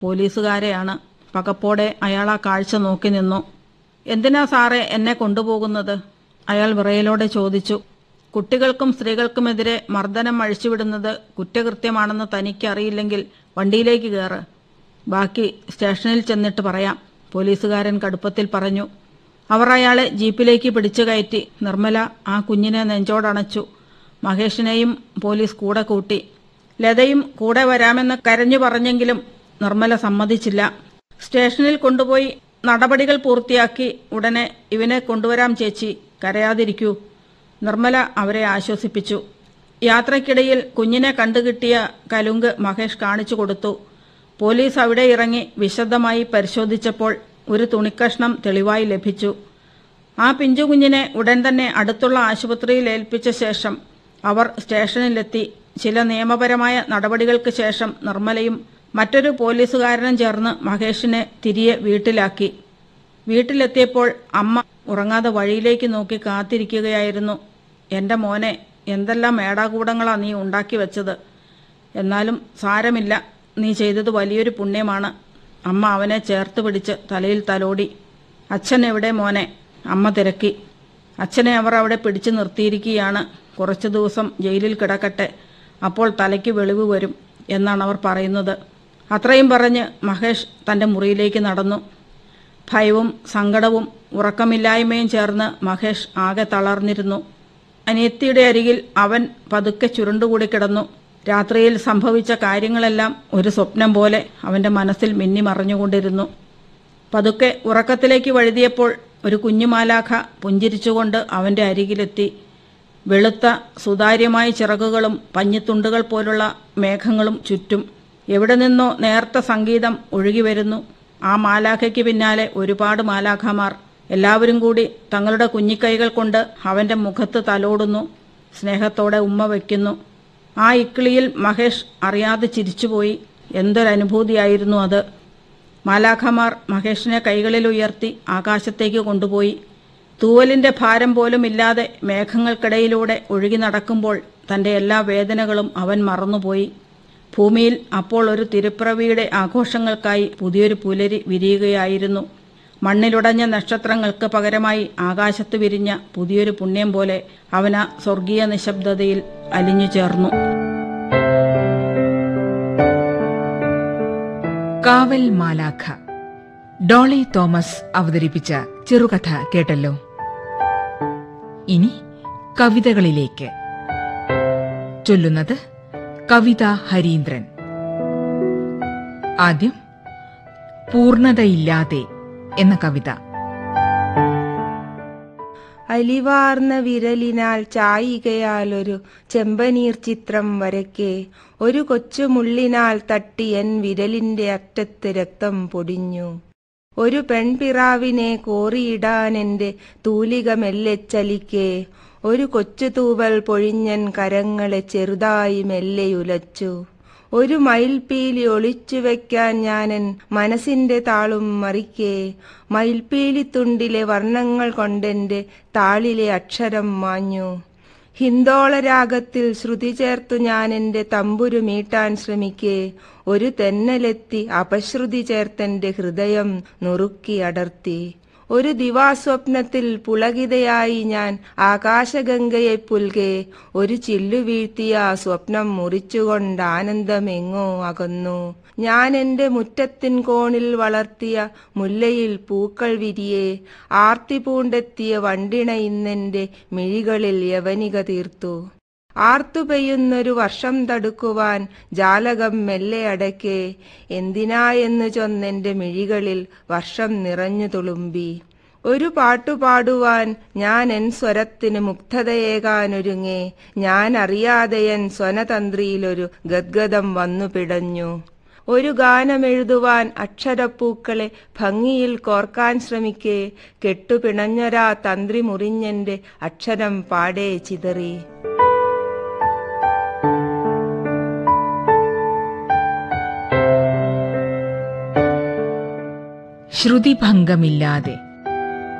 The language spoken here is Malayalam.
പോലീസുകാരെയാണ് പകപ്പോടെ അയാൾ ആ കാഴ്ച നോക്കി നിന്നു എന്തിനാ സാറേ എന്നെ കൊണ്ടുപോകുന്നത് അയാൾ വിറയലോടെ ചോദിച്ചു കുട്ടികൾക്കും സ്ത്രീകൾക്കുമെതിരെ മർദ്ദനം അഴിച്ചുവിടുന്നത് കുറ്റകൃത്യമാണെന്ന് തനിക്കറിയില്ലെങ്കിൽ വണ്ടിയിലേക്ക് കയറ് ബാക്കി സ്റ്റേഷനിൽ ചെന്നിട്ട് പറയാം പോലീസുകാരൻ കടുപ്പത്തിൽ പറഞ്ഞു അവർ അയാളെ ജീപ്പിലേക്ക് പിടിച്ചു കയറ്റി നിർമ്മല ആ കുഞ്ഞിനെ നെഞ്ചോടണച്ചു മഹേഷിനെയും പോലീസ് കൂടെ കൂട്ടി ലതയും കൂടെ വരാമെന്ന് കരഞ്ഞു പറഞ്ഞെങ്കിലും നിർമ്മല സമ്മതിച്ചില്ല സ്റ്റേഷനിൽ കൊണ്ടുപോയി നടപടികൾ പൂർത്തിയാക്കി ഉടനെ ഇവനെ കൊണ്ടുവരാം ചേച്ചി കരയാതിരിക്കൂ നിർമ്മല അവരെ ആശ്വസിപ്പിച്ചു യാത്രയ്ക്കിടയിൽ കുഞ്ഞിനെ കണ്ടുകിട്ടിയ കലുങ്ക് മഹേഷ് കാണിച്ചു കൊടുത്തു പോലീസ് അവിടെ ഇറങ്ങി വിശദമായി പരിശോധിച്ചപ്പോൾ ഒരു തുണിക്കഷ്ണം തെളിവായി ലഭിച്ചു ആ പിഞ്ചു കുഞ്ഞിനെ ഉടൻ തന്നെ അടുത്തുള്ള ആശുപത്രിയിൽ ഏൽപ്പിച്ച ശേഷം അവർ സ്റ്റേഷനിലെത്തി ചില നിയമപരമായ നടപടികൾക്ക് ശേഷം നിർമ്മലയും മറ്റൊരു പോലീസുകാരനും ചേർന്ന് മഹേഷിനെ തിരികെ വീട്ടിലാക്കി വീട്ടിലെത്തിയപ്പോൾ അമ്മ ഉറങ്ങാതെ വഴിയിലേക്ക് നോക്കി കാത്തിരിക്കുകയായിരുന്നു എന്റെ മോനെ എന്തെല്ലാം മേടാകൂടങ്ങളാ നീ ഉണ്ടാക്കി വെച്ചത് എന്നാലും സാരമില്ല നീ ചെയ്തത് വലിയൊരു പുണ്യമാണ് അമ്മ അവനെ ചേർത്ത് പിടിച്ച് തലയിൽ തലോടി അച്ഛൻ എവിടെ മോനെ അമ്മ തിരക്കി അച്ഛനെ അവർ അവിടെ പിടിച്ചു നിർത്തിയിരിക്കുകയാണ് കുറച്ചു ദിവസം ജയിലിൽ കിടക്കട്ടെ അപ്പോൾ തലയ്ക്ക് വെളിവ് വരും എന്നാണ് അവർ പറയുന്നത് അത്രയും പറഞ്ഞ് മഹേഷ് തന്റെ മുറിയിലേക്ക് നടന്നു ഭയവും സങ്കടവും ഉറക്കമില്ലായ്മയും ചേർന്ന് മഹേഷ് ആകെ തളർന്നിരുന്നു അനിയത്തിയുടെ അരികിൽ അവൻ പതുക്കെ ചുരുണ്ടുകൂടി കിടന്നു രാത്രിയിൽ സംഭവിച്ച കാര്യങ്ങളെല്ലാം ഒരു സ്വപ്നം പോലെ അവന്റെ മനസ്സിൽ മിന്നി മറഞ്ഞുകൊണ്ടിരുന്നു പതുക്കെ ഉറക്കത്തിലേക്ക് വഴുതിയപ്പോൾ ഒരു കുഞ്ഞുമാലാഖ പുഞ്ചിരിച്ചുകൊണ്ട് അവന്റെ അരികിലെത്തി വെളുത്ത സുതാര്യമായ ചിറകുകളും പഞ്ഞിത്തുണ്ടുകൾ പോലുള്ള മേഘങ്ങളും ചുറ്റും എവിടെ നിന്നോ നേർത്ത സംഗീതം ഒഴുകി വരുന്നു ആ മാലാഖയ്ക്ക് പിന്നാലെ ഒരുപാട് മാലാഖമാർ എല്ലാവരും കൂടി തങ്ങളുടെ കുഞ്ഞിക്കൈകൾ കൊണ്ട് അവന്റെ മുഖത്ത് തലോടുന്നു സ്നേഹത്തോടെ ഉമ്മ വയ്ക്കുന്നു ആ ഇക്കിളിയിൽ മഹേഷ് അറിയാതെ ചിരിച്ചുപോയി എന്തൊരനുഭൂതിയായിരുന്നു അത് മാലാഖമാർ മഹേഷിനെ കൈകളിൽ ഉയർത്തി ആകാശത്തേക്ക് കൊണ്ടുപോയി തൂവലിന്റെ ഭാരം പോലും ഇല്ലാതെ മേഘങ്ങൾക്കിടയിലൂടെ ഒഴുകി നടക്കുമ്പോൾ തന്റെ എല്ലാ വേദനകളും അവൻ മറന്നുപോയി ഭൂമിയിൽ അപ്പോൾ ഒരു തിരുപ്പിറവിയുടെ ആഘോഷങ്ങൾക്കായി പുതിയൊരു പുലരി വിരിയുകയായിരുന്നു മണ്ണിലുടഞ്ഞ നക്ഷത്രങ്ങൾക്ക് പകരമായി ആകാശത്ത് വിരിഞ്ഞ പുതിയൊരു പുണ്യം പോലെ അവന സ്വർഗീയ നിശബ്ദതയിൽ അലിഞ്ഞു ചേർന്നു കാവൽ മാലാഖ ഡോളി തോമസ് അവതരിപ്പിച്ച ചെറുകഥ കേട്ടല്ലോ ഇനി കവിതകളിലേക്ക് ചൊല്ലുന്നത് കവിത ഹരീന്ദ്രൻ ആദ്യം പൂർണതയില്ലാതെ എന്ന കവിത അലിവാർന്ന വിരലിനാൽ ചായികയാലൊരു ചെമ്പനീർ ചിത്രം വരയ്ക്കെ ഒരു കൊച്ചു മുള്ളിനാൽ തട്ടി എൻ വിരലിന്റെ അറ്റത്ത് രക്തം പൊടിഞ്ഞു ഒരു പെൺപിറാവിനെ കോറിയിടാൻ എന്റെ തൂലിക മെല്ലെ ചലിക്കെ ഒരു കൊച്ചു തൂവൽ പൊഴിഞ്ഞൻ കരങ്ങളെ ചെറുതായി മെല്ലെ ഉലച്ചു ഒരു മയിൽപീലി ഒളിച്ചു വെക്കാൻ ഞാനൻ മനസ്സിന്റെ താളും മറിക്കേ മയിൽപീലിത്തുണ്ടിലെ വർണ്ണങ്ങൾ കൊണ്ടെന്റെ താളിലെ അക്ഷരം മാഞ്ഞു ഹിന്ദോളരാഗത്തിൽ ശ്രുതി ചേർത്തു ഞാൻ എന്റെ തമ്പുരു മീട്ടാൻ ശ്രമിക്കേ ഒരു തെന്നലെത്തി അപശ്രുതി ചേർത്തെന്റെ ഹൃദയം നുറുക്കി അടർത്തി ഒരു ദിവാസ്വപ്നത്തിൽ പുളകിതയായി ഞാൻ ആകാശഗംഗയെ പുൽകെ ഒരു ചില്ലു വീഴ്ത്തിയ ആ സ്വപ്നം മുറിച്ചുകൊണ്ട് ആനന്ദമെങ്ങോ അകന്നു ഞാൻ എന്റെ മുറ്റത്തിൻ കോണിൽ വളർത്തിയ മുല്ലയിൽ പൂക്കൾ വിരിയെ ആർത്തി പൂണ്ടെത്തിയ വണ്ടിണ ഇന്നെന്റെ മിഴികളിൽ യവനിക തീർത്തു ആർത്തു പെയ്യുന്നൊരു വർഷം തടുക്കുവാൻ ജാലകം മെല്ലെ അടയ്ക്കെ എന്തിനായെന്നു ചൊന്നെന്റെ മിഴികളിൽ വർഷം നിറഞ്ഞു തുളുമ്പി ഒരു പാട്ടുപാടുവാൻ ഞാൻ എൻ സ്വരത്തിന് മുഗ്ധതയേകാനൊരുങ്ങേ ഞാൻ അറിയാതെ എൻ സ്വനതന്ത്രിയിലൊരു ഗദ്ഗതം വന്നു പിടഞ്ഞു ഒരു ഗാനമെഴുതുവാൻ അക്ഷരപ്പൂക്കളെ ഭംഗിയിൽ കോർക്കാൻ ശ്രമിക്കേ കെട്ടുപിണഞ്ഞൊരാ തന്ത്രി മുറിഞ്ഞെന്റെ അക്ഷരം പാടേ ചിതറി ശ്രുതിഭംഗമില്ലാതെ